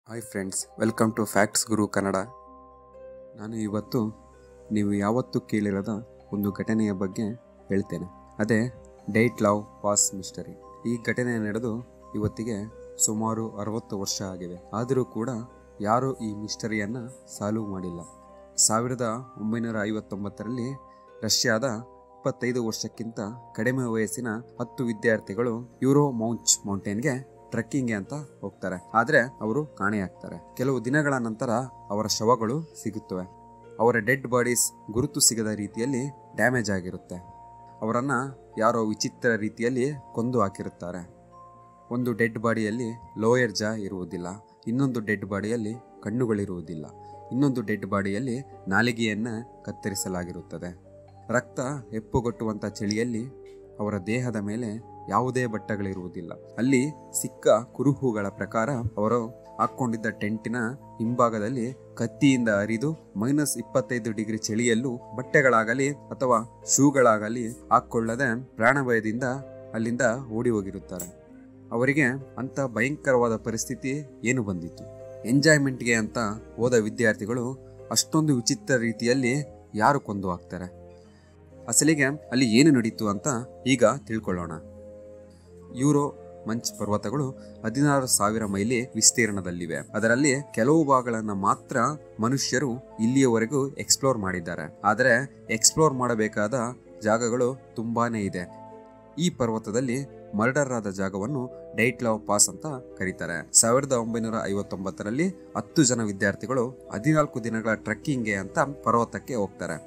hi friends welcome to facts Guru Kannada ನಾನು ಇವತ್ತು ನೀವು ಯಾವತ್ತೂ ಕೇಳಿರದ ಒಂದು ಘಟನೆಯ ಬಗ್ಗೆ ಹೇಳ್ತೇನೆ ಅದೇ ಡೈಟ್ ಲವ್ ಪಾಸ್ ಮಿಸ್ಟರಿ ಈ ಘಟನೆ ನಡೆದು ಇವತ್ತಿಗೆ ಸುಮಾರು ಅರವತ್ತು ವರ್ಷ ಆಗಿವೆ ಆದರೂ ಕೂಡ ಯಾರೂ ಈ ಮಿಸ್ಟರಿಯನ್ನು ಸಾಲ್ವ್ ಮಾಡಿಲ್ಲ ಸಾವಿರದ ಒಂಬೈನೂರ ಐವತ್ತೊಂಬತ್ತರಲ್ಲಿ ರಷ್ಯಾದ ಇಪ್ಪತ್ತೈದು ವರ್ಷಕ್ಕಿಂತ ಕಡಿಮೆ ವಯಸ್ಸಿನ ಹತ್ತು ವಿದ್ಯಾರ್ಥಿಗಳು ಯೂರೋ ಮೌಂಚ್ ಮೌಂಟೇನ್ಗೆ ಟ್ರೆಕ್ಕಿಂಗ್ಗೆ ಅಂತ ಹೋಗ್ತಾರೆ ಆದ್ರೆ ಅವರು ಕಾಣೆಯಾಗ್ತಾರೆ ಕೆಲವು ದಿನಗಳ ನಂತರ ಅವರ ಶವಗಳು ಸಿಗುತ್ತವೆ ಅವರ ಡೆಡ್ ಬಾಡೀಸ್ ಗುರುತು ಸಿಗದ ರೀತಿಯಲ್ಲಿ ಡ್ಯಾಮೇಜ್ ಆಗಿರುತ್ತೆ ಅವರನ್ನ ಯಾರೋ ವಿಚಿತ್ರ ರೀತಿಯಲ್ಲಿ ಕೊಂದು ಹಾಕಿರುತ್ತಾರೆ ಒಂದು ಡೆಡ್ ಬಾಡಿಯಲ್ಲಿ ಲೋಯರ್ ಜಾ ಇರುವುದಿಲ್ಲ ಇನ್ನೊಂದು ಡೆಡ್ ಬಾಡಿಯಲ್ಲಿ ಕಣ್ಣುಗಳಿರುವುದಿಲ್ಲ ಇನ್ನೊಂದು ಡೆಡ್ ಬಾಡಿಯಲ್ಲಿ ನಾಲಿಗೆಯನ್ನು ಕತ್ತರಿಸಲಾಗಿರುತ್ತದೆ ರಕ್ತ ಹೆಪ್ಪುಗಟ್ಟುವಂಥ ಚಳಿಯಲ್ಲಿ ಅವರ ದೇಹದ ಮೇಲೆ ಯಾವುದೇ ಬಟ್ಟೆಗಳಿರುವುದಿಲ್ಲ ಅಲ್ಲಿ ಸಿಕ್ಕ ಕುರುಹುಗಳ ಪ್ರಕಾರ ಅವರು ಹಾಕ್ಕೊಂಡಿದ್ದ ಟೆಂಟಿನ ಹಿಂಭಾಗದಲ್ಲಿ ಕತ್ತಿಯಿಂದ ಅರಿದು ಮೈನಸ್ ಇಪ್ಪತ್ತೈದು ಡಿಗ್ರಿ ಚಳಿಯಲ್ಲೂ ಬಟ್ಟೆಗಳಾಗಲಿ ಅಥವಾ ಶೂಗಳಾಗಲಿ ಹಾಕ್ಕೊಳ್ಳದೆ ಪ್ರಾಣಭಯದಿಂದ ಅಲ್ಲಿಂದ ಓಡಿ ಹೋಗಿರುತ್ತಾರೆ ಅವರಿಗೆ ಅಂತ ಭಯಂಕರವಾದ ಪರಿಸ್ಥಿತಿ ಏನು ಬಂದಿತ್ತು ಎಂಜಾಯ್ಮೆಂಟ್ಗೆ ಅಂತ ಹೋದ ವಿದ್ಯಾರ್ಥಿಗಳು ಅಷ್ಟೊಂದು ವಿಚಿತ್ರ ರೀತಿಯಲ್ಲಿ ಯಾರು ಕೊಂದು ಹಾಕ್ತಾರೆ ಅಸಲಿಗೆ ಅಲ್ಲಿ ಏನು ನಡೀತು ಅಂತ ಈಗ ತಿಳ್ಕೊಳ್ಳೋಣ ಯೂರೋ ಮಂಚ್ ಪರ್ವತಗಳು ಹದಿನಾರು ಸಾವಿರ ಮೈಲಿ ವಿಸ್ತೀರ್ಣದಲ್ಲಿವೆ ಅದರಲ್ಲಿ ಕೆಲವು ಭಾಗಗಳನ್ನು ಮಾತ್ರ ಮನುಷ್ಯರು ಇಲ್ಲಿಯವರೆಗೂ ಎಕ್ಸ್ಪ್ಲೋರ್ ಮಾಡಿದ್ದಾರೆ ಆದರೆ ಎಕ್ಸ್ಪ್ಲೋರ್ ಮಾಡಬೇಕಾದ ಜಾಗಗಳು ತುಂಬಾನೇ ಇದೆ ಈ ಪರ್ವತದಲ್ಲಿ ಮರ್ಡರ್ ಆದ ಜಾಗವನ್ನು ಡೈಟ್ ಲವ್ ಪಾಸ್ ಅಂತ ಕರೀತಾರೆ ಸಾವಿರದ ಒಂಬೈನೂರ ಐವತ್ತೊಂಬತ್ತರಲ್ಲಿ ಹತ್ತು ಜನ ವಿದ್ಯಾರ್ಥಿಗಳು ಹದಿನಾಲ್ಕು ದಿನಗಳ ಟ್ರೆಕ್ಕಿಂಗ್ಗೆ ಅಂತ ಪರ್ವತಕ್ಕೆ ಹೋಗ್ತಾರೆ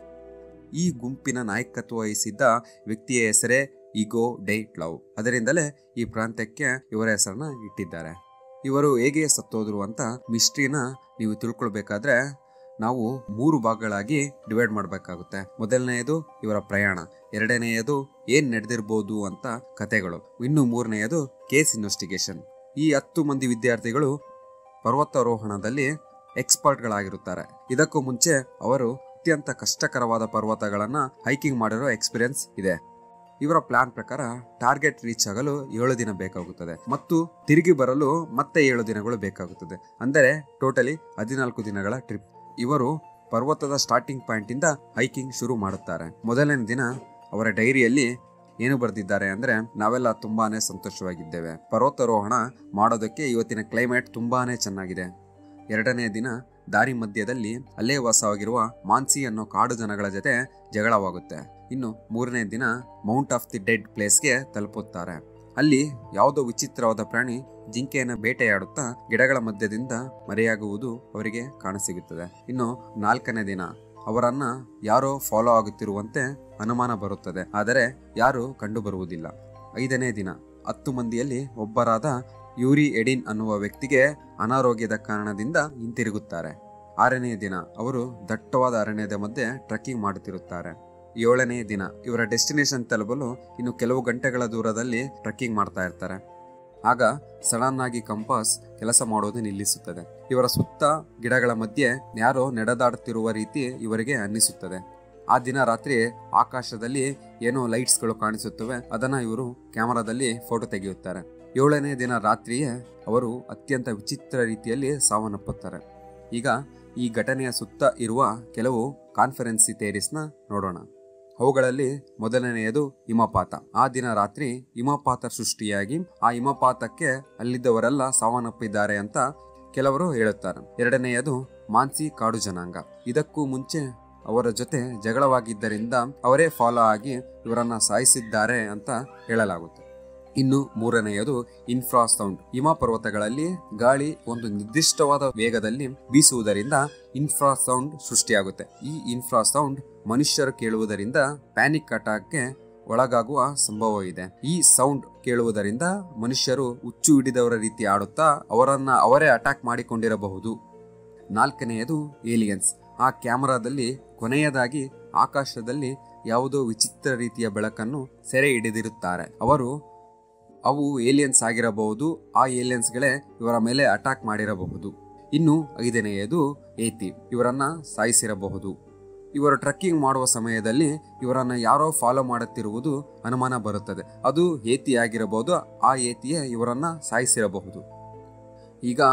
ಈ ಗುಂಪಿನ ನಾಯಕತ್ವ ವಹಿಸಿದ್ದ ವ್ಯಕ್ತಿಯ ಹೆಸರೇ ಇಗೋ ಡೈಟ್ ಲವ್ ಅದರಿಂದಲೇ ಈ ಪ್ರಾಂತ್ಯಕ್ಕೆ ಇವರ ಹೆಸರನ್ನ ಇಟ್ಟಿದ್ದಾರೆ ಇವರು ಹೇಗೆ ಸತ್ತೋದ್ರು ಅಂತ ಮಿಸ್ಟ್ರಿನ ನೀವು ತಿಳ್ಕೊಳ್ಬೇಕಾದ್ರೆ ನಾವು ಮೂರು ಭಾಗಗಳಾಗಿ ಡಿವೈಡ್ ಮಾಡಬೇಕಾಗುತ್ತೆ ಮೊದಲನೆಯದು ಇವರ ಪ್ರಯಾಣ ಎರಡನೆಯದು ಏನ್ ನಡೆದಿರ್ಬೋದು ಅಂತ ಕತೆಗಳು ಇನ್ನು ಮೂರನೆಯದು ಕೇಸ್ ಇನ್ವೆಸ್ಟಿಗೇಷನ್ ಈ ಹತ್ತು ಮಂದಿ ವಿದ್ಯಾರ್ಥಿಗಳು ಪರ್ವತಾರೋಹಣದಲ್ಲಿ ಎಕ್ಸ್ಪರ್ಟ್ಗಳಾಗಿರುತ್ತಾರೆ ಇದಕ್ಕೂ ಮುಂಚೆ ಅವರು ಅತ್ಯಂತ ಕಷ್ಟಕರವಾದ ಪರ್ವತಗಳನ್ನ ಹೈಕಿಂಗ್ ಮಾಡಿರೋ ಎಕ್ಸ್ಪೀರಿಯನ್ಸ್ ಇದೆ ಇವರ ಪ್ಲಾನ್ ಪ್ರಕಾರ ಟಾರ್ಗೆಟ್ ರೀಚ್ ಆಗಲು ಏಳು ದಿನ ಬೇಕಾಗುತ್ತದೆ ಮತ್ತು ತಿರುಗಿ ಬರಲು ಮತ್ತೆ ಏಳು ದಿನಗಳು ಬೇಕಾಗುತ್ತದೆ ಅಂದರೆ ಟೋಟಲಿ ಹದಿನಾಲ್ಕು ದಿನಗಳ ಟ್ರಿಪ್ ಇವರು ಪರ್ವತದ ಸ್ಟಾರ್ಟಿಂಗ್ ಪಾಯಿಂಟ್ ಇಂದ ಹೈಕಿಂಗ್ ಶುರು ಮಾಡುತ್ತಾರೆ ಮೊದಲನೇ ದಿನ ಅವರ ಡೈರಿಯಲ್ಲಿ ಏನು ಬರೆದಿದ್ದಾರೆ ಅಂದ್ರೆ ನಾವೆಲ್ಲ ತುಂಬಾನೇ ಸಂತೋಷವಾಗಿದ್ದೇವೆ ಪರ್ವತಾರೋಹಣ ಮಾಡೋದಕ್ಕೆ ಇವತ್ತಿನ ಕ್ಲೈಮೇಟ್ ತುಂಬಾನೇ ಚೆನ್ನಾಗಿದೆ ಎರಡನೇ ದಿನ ದಾರಿ ಮಧ್ಯದಲ್ಲಿ ಅಲ್ಲೇ ವಾಸವಾಗಿರುವ ಮಾನ್ಸಿ ಅನ್ನೋ ಕಾಡು ಜನಗಳ ಜೊತೆ ಜಗಳವಾಗುತ್ತೆ ಇನ್ನು ಮೂರನೇ ದಿನ ಮೌಂಟ್ ಆಫ್ ದಿ ಡೆಡ್ ಪ್ಲೇಸ್ಗೆ ತಲುಪುತ್ತಾರೆ ಅಲ್ಲಿ ಯಾವುದೋ ವಿಚಿತ್ರವಾದ ಪ್ರಾಣಿ ಜಿಂಕೆಯನ್ನು ಬೇಟೆಯಾಡುತ್ತಾ ಗಿಡಗಳ ಮಧ್ಯದಿಂದ ಮರೆಯಾಗುವುದು ಅವರಿಗೆ ಕಾಣಸಿಗುತ್ತದೆ ಇನ್ನು ನಾಲ್ಕನೇ ದಿನ ಅವರನ್ನ ಯಾರೋ ಫಾಲೋ ಆಗುತ್ತಿರುವಂತೆ ಅನುಮಾನ ಬರುತ್ತದೆ ಆದರೆ ಯಾರು ಕಂಡು ಬರುವುದಿಲ್ಲ ಐದನೇ ದಿನ ಹತ್ತು ಮಂದಿಯಲ್ಲಿ ಒಬ್ಬರಾದ ಯೂರಿ ಎಡಿನ್ ಅನ್ನುವ ವ್ಯಕ್ತಿಗೆ ಅನಾರೋಗ್ಯದ ಕಾರಣದಿಂದ ಹಿಂತಿರುಗುತ್ತಾರೆ ಆರನೇ ದಿನ ಅವರು ದಟ್ಟವಾದ ಅರಣ್ಯದ ಮಧ್ಯೆ ಟ್ರೆಕ್ಕಿಂಗ್ ಮಾಡುತ್ತಿರುತ್ತಾರೆ ಏಳನೇ ದಿನ ಇವರ ಡೆಸ್ಟಿನೇಷನ್ ತಲುಪಲು ಇನ್ನು ಕೆಲವು ಗಂಟೆಗಳ ದೂರದಲ್ಲಿ ಟ್ರೆಕ್ಕಿಂಗ್ ಮಾಡ್ತಾ ಇರ್ತಾರೆ ಆಗ ಸಡನ್ ಆಗಿ ಕಂಪಾಸ್ ಕೆಲಸ ಮಾಡೋದು ನಿಲ್ಲಿಸುತ್ತದೆ ಇವರ ಸುತ್ತ ಗಿಡಗಳ ಮಧ್ಯೆ ಯಾರೋ ನಡೆದಾಡುತ್ತಿರುವ ರೀತಿ ಇವರಿಗೆ ಅನ್ನಿಸುತ್ತದೆ ಆ ದಿನ ರಾತ್ರಿ ಆಕಾಶದಲ್ಲಿ ಏನೋ ಲೈಟ್ಸ್ಗಳು ಕಾಣಿಸುತ್ತವೆ ಅದನ್ನ ಇವರು ಕ್ಯಾಮರಾದಲ್ಲಿ ಫೋಟೋ ತೆಗೆಯುತ್ತಾರೆ ಏಳನೇ ದಿನ ರಾತ್ರಿಯೇ ಅವರು ಅತ್ಯಂತ ವಿಚಿತ್ರ ರೀತಿಯಲ್ಲಿ ಸಾವನ್ನಪ್ಪುತ್ತಾರೆ ಈಗ ಈ ಘಟನೆಯ ಸುತ್ತ ಇರುವ ಕೆಲವು ಕಾನ್ಫರೆನ್ಸಿ ಥೇರೀಸ್ನ ನೋಡೋಣ ಅವುಗಳಲ್ಲಿ ಮೊದಲನೆಯದು ಹಿಮಪಾತ ಆ ದಿನ ರಾತ್ರಿ ಹಿಮಪಾತ ಸೃಷ್ಟಿಯಾಗಿ ಆ ಹಿಮಪಾತಕ್ಕೆ ಅಲ್ಲಿದ್ದವರೆಲ್ಲ ಸಾವನ್ನಪ್ಪಿದ್ದಾರೆ ಅಂತ ಕೆಲವರು ಹೇಳುತ್ತಾರೆ ಎರಡನೆಯದು ಮಾನ್ಸಿ ಕಾಡು ಜನಾಂಗ ಇದಕ್ಕೂ ಮುಂಚೆ ಅವರ ಜೊತೆ ಜಗಳವಾಗಿದ್ದರಿಂದ ಅವರೇ ಫಾಲೋ ಆಗಿ ಇವರನ್ನ ಸಾಯಿಸಿದ್ದಾರೆ ಅಂತ ಹೇಳಲಾಗುತ್ತೆ ಇನ್ನು ಮೂರನೆಯದು ಇನ್ಫ್ರಾ ಸೌಂಡ್ ಹಿಮ ಪರ್ವತಗಳಲ್ಲಿ ಗಾಳಿ ಒಂದು ನಿರ್ದಿಷ್ಟವಾದ ವೇಗದಲ್ಲಿ ಬೀಸುವುದರಿಂದ ಇನ್ಫ್ರಾ ಸೌಂಡ್ ಸೃಷ್ಟಿಯಾಗುತ್ತೆ ಈ ಇನ್ಫ್ರಾ ಸೌಂಡ್ ಮನುಷ್ಯರು ಕೇಳುವುದರಿಂದ ಪ್ಯಾನಿಕ್ ಅಟ್ಯಾಕ್ಗೆ ಒಳಗಾಗುವ ಸಂಭವ ಇದೆ ಈ ಸೌಂಡ್ ಕೇಳುವುದರಿಂದ ಮನುಷ್ಯರು ಹುಚ್ಚು ಹಿಡಿದವರ ರೀತಿ ಆಡುತ್ತಾ ಅವರನ್ನ ಅವರೇ ಅಟ್ಯಾಕ್ ಮಾಡಿಕೊಂಡಿರಬಹುದು ನಾಲ್ಕನೆಯದು ಏಲಿಯನ್ಸ್ ಆ ಕ್ಯಾಮರಾದಲ್ಲಿ ಕೊನೆಯದಾಗಿ ಆಕಾಶದಲ್ಲಿ ಯಾವುದೋ ವಿಚಿತ್ರ ರೀತಿಯ ಬೆಳಕನ್ನು ಸೆರೆ ಹಿಡಿದಿರುತ್ತಾರೆ ಅವರು ಅವು ಏಲಿಯನ್ಸ್ ಆಗಿರಬಹುದು ಆ ಏಲಿಯನ್ಸ್ಗಳೇ ಇವರ ಮೇಲೆ ಅಟ್ಯಾಕ್ ಮಾಡಿರಬಹುದು ಇನ್ನು ಐದನೆಯದು ಏತಿ ಇವರನ್ನ ಸಾಯಿಸಿರಬಹುದು ಇವರು ಟ್ರೆಕ್ಕಿಂಗ್ ಮಾಡುವ ಸಮಯದಲ್ಲಿ ಇವರನ್ನ ಯಾರೋ ಫಾಲೋ ಮಾಡುತ್ತಿರುವುದು ಅನುಮಾನ ಬರುತ್ತದೆ ಅದು ಏತಿ ಆಗಿರಬಹುದು ಆ ಏತಿಯೇ ಇವರನ್ನ ಸಾಯಿಸಿರಬಹುದು ಈಗ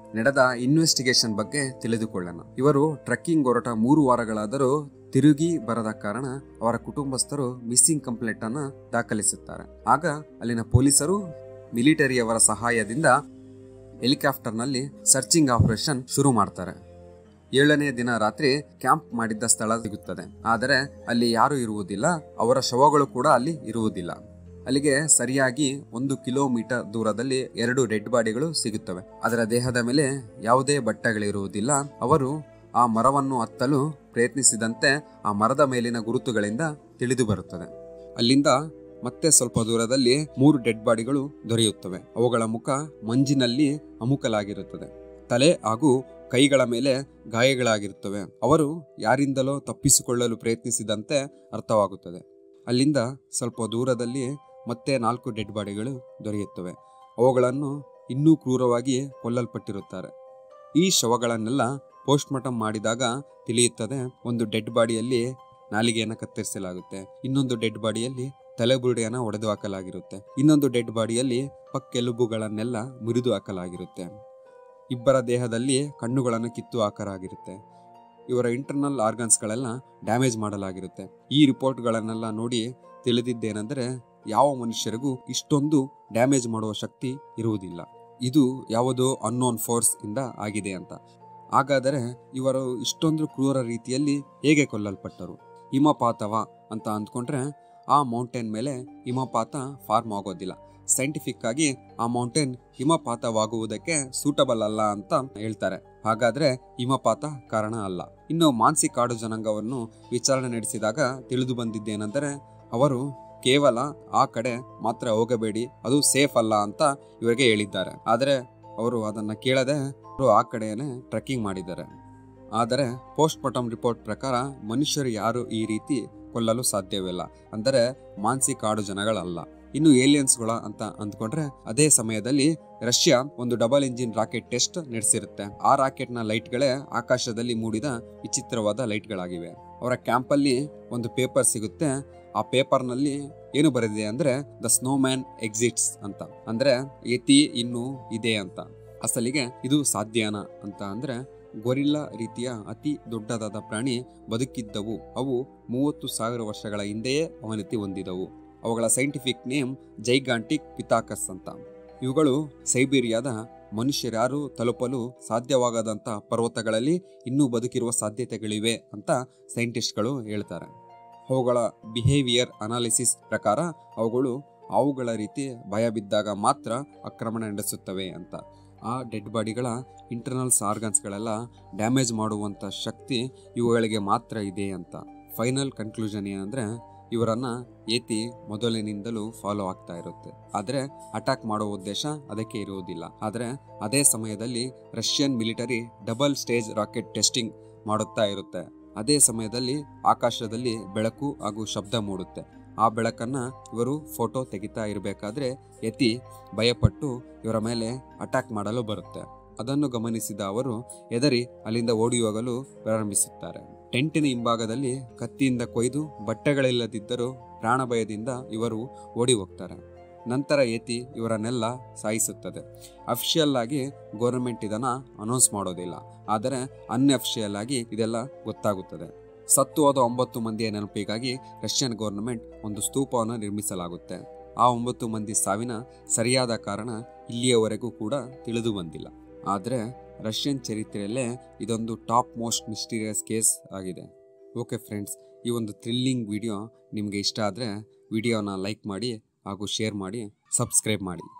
ನಡೆದ ಇನ್ವೆಸ್ಟಿಗೇಷನ್ ಬಗ್ಗೆ ತಿಳಿದುಕೊಳ್ಳೋಣ ಇವರು ಟ್ರೆಕ್ಕಿಂಗ್ ಹೊರಟ ಮೂರು ವಾರಗಳಾದರೂ ತಿರುಗಿ ಬರದ ಕಾರಣ ಅವರ ಕುಟುಂಬಸ್ಥರು ಮಿಸ್ಸಿಂಗ್ ಕಂಪ್ಲೇಂಟ್ ಅನ್ನ ದಾಖಲಿಸುತ್ತಾರೆ ಆಗ ಅಲ್ಲಿನ ಪೊಲೀಸರು ಮಿಲಿಟರಿಯವರ ಸಹಾಯದಿಂದ ಹೆಲಿಕಾಪ್ಟರ್ನಲ್ಲಿ ಸರ್ಚಿಂಗ್ ಆಪರೇಷನ್ ಶುರು ಮಾಡ್ತಾರೆ ಏಳನೇ ದಿನ ರಾತ್ರಿ ಕ್ಯಾಂಪ್ ಮಾಡಿದ್ದ ಸ್ಥಳ ಸಿಗುತ್ತದೆ ಆದರೆ ಅಲ್ಲಿ ಯಾರು ಇರುವುದಿಲ್ಲ ಅವರ ಶವಗಳು ಕೂಡ ಅಲ್ಲಿ ಇರುವುದಿಲ್ಲ ಅಲ್ಲಿಗೆ ಸರಿಯಾಗಿ ಒಂದು ಕಿಲೋಮೀಟರ್ ದೂರದಲ್ಲಿ ಎರಡು ಡೆಡ್ ಬಾಡಿಗಳು ಸಿಗುತ್ತವೆ ಅದರ ದೇಹದ ಮೇಲೆ ಯಾವುದೇ ಬಟ್ಟೆಗಳಿರುವುದಿಲ್ಲ ಅವರು ಆ ಮರವನ್ನು ಹತ್ತಲು ಪ್ರಯತ್ನಿಸಿದಂತೆ ಆ ಮರದ ಮೇಲಿನ ಗುರುತುಗಳಿಂದ ತಿಳಿದು ಬರುತ್ತದೆ ಅಲ್ಲಿಂದ ಮತ್ತೆ ಸ್ವಲ್ಪ ದೂರದಲ್ಲಿ ಮೂರು ಡೆಡ್ ಬಾಡಿಗಳು ದೊರೆಯುತ್ತವೆ ಅವುಗಳ ಮುಖ ಮಂಜಿನಲ್ಲಿ ಅಮುಕಲಾಗಿರುತ್ತದೆ ತಲೆ ಹಾಗೂ ಕೈಗಳ ಮೇಲೆ ಗಾಯಗಳಾಗಿರುತ್ತವೆ ಅವರು ಯಾರಿಂದಲೋ ತಪ್ಪಿಸಿಕೊಳ್ಳಲು ಪ್ರಯತ್ನಿಸಿದಂತೆ ಅರ್ಥವಾಗುತ್ತದೆ ಅಲ್ಲಿಂದ ಸ್ವಲ್ಪ ದೂರದಲ್ಲಿ ಮತ್ತೆ ನಾಲ್ಕು ಡೆಡ್ ಬಾಡಿಗಳು ದೊರೆಯುತ್ತವೆ ಅವುಗಳನ್ನು ಇನ್ನೂ ಕ್ರೂರವಾಗಿ ಕೊಲ್ಲಲ್ಪಟ್ಟಿರುತ್ತಾರೆ ಈ ಶವಗಳನ್ನೆಲ್ಲ ಪೋಸ್ಟ್ಮಾರ್ಟಮ್ ಮಾಡಿದಾಗ ತಿಳಿಯುತ್ತದೆ ಒಂದು ಡೆಡ್ ಬಾಡಿಯಲ್ಲಿ ನಾಲಿಗೆಯನ್ನು ಕತ್ತರಿಸಲಾಗುತ್ತೆ ಇನ್ನೊಂದು ಡೆಡ್ ಬಾಡಿಯಲ್ಲಿ ತಲೆಬುರುಡೆಯನ್ನು ಒಡೆದು ಹಾಕಲಾಗಿರುತ್ತೆ ಇನ್ನೊಂದು ಡೆಡ್ ಬಾಡಿಯಲ್ಲಿ ಪಕ್ಕೆಲುಬುಗಳನ್ನೆಲ್ಲ ಮುರಿದು ಹಾಕಲಾಗಿರುತ್ತೆ ಇಬ್ಬರ ದೇಹದಲ್ಲಿ ಕಣ್ಣುಗಳನ್ನು ಕಿತ್ತು ಹಾಕಲಾಗಿರುತ್ತೆ ಇವರ ಇಂಟರ್ನಲ್ ಆರ್ಗನ್ಸ್ಗಳೆಲ್ಲ ಡ್ಯಾಮೇಜ್ ಮಾಡಲಾಗಿರುತ್ತೆ ಈ ರಿಪೋರ್ಟ್ಗಳನ್ನೆಲ್ಲ ನೋಡಿ ತಿಳಿದಿದ್ದೇನೆಂದರೆ ಯಾವ ಮನುಷ್ಯರಿಗೂ ಇಷ್ಟೊಂದು ಡ್ಯಾಮೇಜ್ ಮಾಡುವ ಶಕ್ತಿ ಇರುವುದಿಲ್ಲ ಇದು ಯಾವುದೋ ಅನ್ನೋನ್ ಫೋರ್ಸ್ ಇಂದ ಆಗಿದೆ ಅಂತ ಹಾಗಾದರೆ ಇವರು ಇಷ್ಟೊಂದು ಕ್ರೂರ ರೀತಿಯಲ್ಲಿ ಹೇಗೆ ಕೊಲ್ಲಲ್ಪಟ್ಟರು ಹಿಮಪಾತವ ಅಂತ ಅಂದ್ಕೊಂಡ್ರೆ ಆ ಮೌಂಟೇನ್ ಮೇಲೆ ಹಿಮಪಾತ ಫಾರ್ಮ್ ಆಗೋದಿಲ್ಲ ಸೈಂಟಿಫಿಕ್ ಆಗಿ ಆ ಮೌಂಟೇನ್ ಹಿಮಪಾತವಾಗುವುದಕ್ಕೆ ಸೂಟಬಲ್ ಅಲ್ಲ ಅಂತ ಹೇಳ್ತಾರೆ ಹಾಗಾದ್ರೆ ಹಿಮಪಾತ ಕಾರಣ ಅಲ್ಲ ಇನ್ನು ಮಾನ್ಸಿ ಕಾಡು ಜನಾಂಗವನ್ನು ವಿಚಾರಣೆ ನಡೆಸಿದಾಗ ತಿಳಿದು ಬಂದಿದ್ದೇನೆಂದರೆ ಅವರು ಕೇವಲ ಆ ಕಡೆ ಮಾತ್ರ ಹೋಗಬೇಡಿ ಅದು ಸೇಫ್ ಅಲ್ಲ ಅಂತ ಇವರಿಗೆ ಹೇಳಿದ್ದಾರೆ ಆದರೆ ಅವರು ಅದನ್ನ ಕೇಳದೆ ಅವರು ಆ ಕಡೆಯೇ ಟ್ರೆಕ್ಕಿಂಗ್ ಮಾಡಿದ್ದಾರೆ ಆದರೆ ಪೋಸ್ಟ್ ಮಾರ್ಟಮ್ ರಿಪೋರ್ಟ್ ಪ್ರಕಾರ ಮನುಷ್ಯರು ಯಾರು ಈ ರೀತಿ ಕೊಲ್ಲಲು ಸಾಧ್ಯವಿಲ್ಲ ಅಂದರೆ ಮಾನ್ಸಿ ಕಾಡು ಜನಗಳಲ್ಲ ಇನ್ನು ಏಲಿಯನ್ಸ್ಗಳ ಅಂತ ಅಂದ್ಕೊಂಡ್ರೆ ಅದೇ ಸಮಯದಲ್ಲಿ ರಷ್ಯಾ ಒಂದು ಡಬಲ್ ಇಂಜಿನ್ ರಾಕೆಟ್ ಟೆಸ್ಟ್ ನಡೆಸಿರುತ್ತೆ ಆ ರಾಕೆಟ್ ನ ಲೈಟ್ಗಳೇ ಆಕಾಶದಲ್ಲಿ ಮೂಡಿದ ವಿಚಿತ್ರವಾದ ಲೈಟ್ಗಳಾಗಿವೆ ಅವರ ಕ್ಯಾಂಪಲ್ಲಿ ಒಂದು ಪೇಪರ್ ಸಿಗುತ್ತೆ ಆ ಪೇಪರ್ನಲ್ಲಿ ಏನು ಬರೆದಿದೆ ಅಂದ್ರೆ ದ ಸ್ನೋ ಮ್ಯಾನ್ ಎಕ್ಸಿಟ್ಸ್ ಅಂತ ಅಂದ್ರೆ ಯತಿ ಇನ್ನು ಇದೆ ಅಂತ ಅಸಲಿಗೆ ಇದು ಸಾಧ್ಯನಾ ಅಂತ ಅಂದ್ರೆ ಗೊರಿಲ್ಲಾ ರೀತಿಯ ಅತಿ ದೊಡ್ಡದಾದ ಪ್ರಾಣಿ ಬದುಕಿದ್ದವು ಅವು ಮೂವತ್ತು ಸಾವಿರ ವರ್ಷಗಳ ಹಿಂದೆಯೇ ಅವನತಿ ಹೊಂದಿದವು ಅವುಗಳ ಸೈಂಟಿಫಿಕ್ ನೇಮ್ ಜೈಗಾಂಟಿಕ್ ಪಿತಾಕಸ್ ಅಂತ ಇವುಗಳು ಸೈಬೀರಿಯಾದ ಮನುಷ್ಯರ್ಯಾರು ತಲುಪಲು ಸಾಧ್ಯವಾಗದಂತ ಪರ್ವತಗಳಲ್ಲಿ ಇನ್ನೂ ಬದುಕಿರುವ ಸಾಧ್ಯತೆಗಳಿವೆ ಅಂತ ಸೈಂಟಿಸ್ಟ್ಗಳು ಹೇಳ್ತಾರೆ ಅವುಗಳ ಬಿಹೇವಿಯರ್ ಅನಾಲಿಸಿಸ್ ಪ್ರಕಾರ ಅವುಗಳು ಅವುಗಳ ರೀತಿ ಭಯ ಬಿದ್ದಾಗ ಮಾತ್ರ ಆಕ್ರಮಣ ನಡೆಸುತ್ತವೆ ಅಂತ ಆ ಡೆಡ್ ಬಾಡಿಗಳ ಇಂಟರ್ನಲ್ಸ್ ಆರ್ಗನ್ಸ್ಗಳೆಲ್ಲ ಡ್ಯಾಮೇಜ್ ಮಾಡುವಂಥ ಶಕ್ತಿ ಇವುಗಳಿಗೆ ಮಾತ್ರ ಇದೆ ಅಂತ ಫೈನಲ್ ಕನ್ಕ್ಲೂಷನ್ ಏನಂದ್ರೆ ಇವರನ್ನ ಏತಿ ಮೊದಲಿನಿಂದಲೂ ಫಾಲೋ ಆಗ್ತಾ ಇರುತ್ತೆ ಆದರೆ ಅಟ್ಯಾಕ್ ಮಾಡೋ ಉದ್ದೇಶ ಅದಕ್ಕೆ ಇರುವುದಿಲ್ಲ ಆದರೆ ಅದೇ ಸಮಯದಲ್ಲಿ Russian military double stage rocket testing ಮಾಡುತ್ತಾ ಇರುತ್ತೆ ಅದೇ ಸಮಯದಲ್ಲಿ ಆಕಾಶದಲ್ಲಿ ಬೆಳಕು ಹಾಗೂ ಶಬ್ದ ಮೂಡುತ್ತೆ ಆ ಬೆಳಕನ್ನ ಇವರು ಫೋಟೋ ತೆಗಿತಾ ಇರಬೇಕಾದ್ರೆ ಯತಿ ಭಯಪಟ್ಟು ಇವರ ಮೇಲೆ ಅಟ್ಯಾಕ್ ಮಾಡಲು ಬರುತ್ತೆ ಅದನ್ನು ಗಮನಿಸಿದ ಅವರು ಎದರಿ ಅಲ್ಲಿಂದ ಓಡಿ ಹೋಗಲು ಪ್ರಾರಂಭಿಸುತ್ತಾರೆ ಟೆಂಟಿನ ಹಿಂಭಾಗದಲ್ಲಿ ಕತ್ತಿಯಿಂದ ಕೊಯ್ದು ಬಟ್ಟೆಗಳಿಲ್ಲದಿದ್ದರೂ ಪ್ರಾಣ ಭಯದಿಂದ ಇವರು ಓಡಿ ಹೋಗ್ತಾರೆ ನಂತರ ಏತಿ ಇವರನ್ನೆಲ್ಲ ಸಾಯಿಸುತ್ತದೆ ಅಫಿಷಿಯಲ್ ಆಗಿ ಗೌರ್ಮೆಂಟ್ ಇದನ್ನ ಅನೌನ್ಸ್ ಮಾಡೋದಿಲ್ಲ ಆದರೆ ಅನ್ಅಫಿಷಿಯಲ್ ಆಗಿ ಇದೆಲ್ಲ ಗೊತ್ತಾಗುತ್ತದೆ ಸತ್ತು ಹೋದ ಒಂಬತ್ತು ಮಂದಿಯ ನೆನಪಿಗಾಗಿ ರಷ್ಯನ್ ಗೌರ್ಮೆಂಟ್ ಒಂದು ಸ್ತೂಪವನ್ನು ನಿರ್ಮಿಸಲಾಗುತ್ತೆ ಆ ಒಂಬತ್ತು ಮಂದಿ ಸಾವಿನ ಸರಿಯಾದ ಕಾರಣ ಇಲ್ಲಿಯವರೆಗೂ ಕೂಡ ತಿಳಿದು ಬಂದಿಲ್ಲ ಆದರೆ ರಷ್ಯನ್ ಚರಿತ್ರೆಯಲ್ಲೇ ಇದೊಂದು ಟಾಪ್ ಮೋಸ್ಟ್ ಮಿಸ್ಟೀರಿಯಸ್ ಕೇಸ್ ಆಗಿದೆ ಓಕೆ ಫ್ರೆಂಡ್ಸ್ ಈ ಒಂದು ಥ್ರಿಲ್ಲಿಂಗ್ ವಿಡಿಯೋ ನಿಮಗೆ ಇಷ್ಟ ಆದರೆ ವಿಡಿಯೋನ ಲೈಕ್ ಮಾಡಿ ಹಾಗೂ ಶೇರ್ ಮಾಡಿ ಸಬ್ಸ್ಕ್ರೈಬ್ ಮಾಡಿ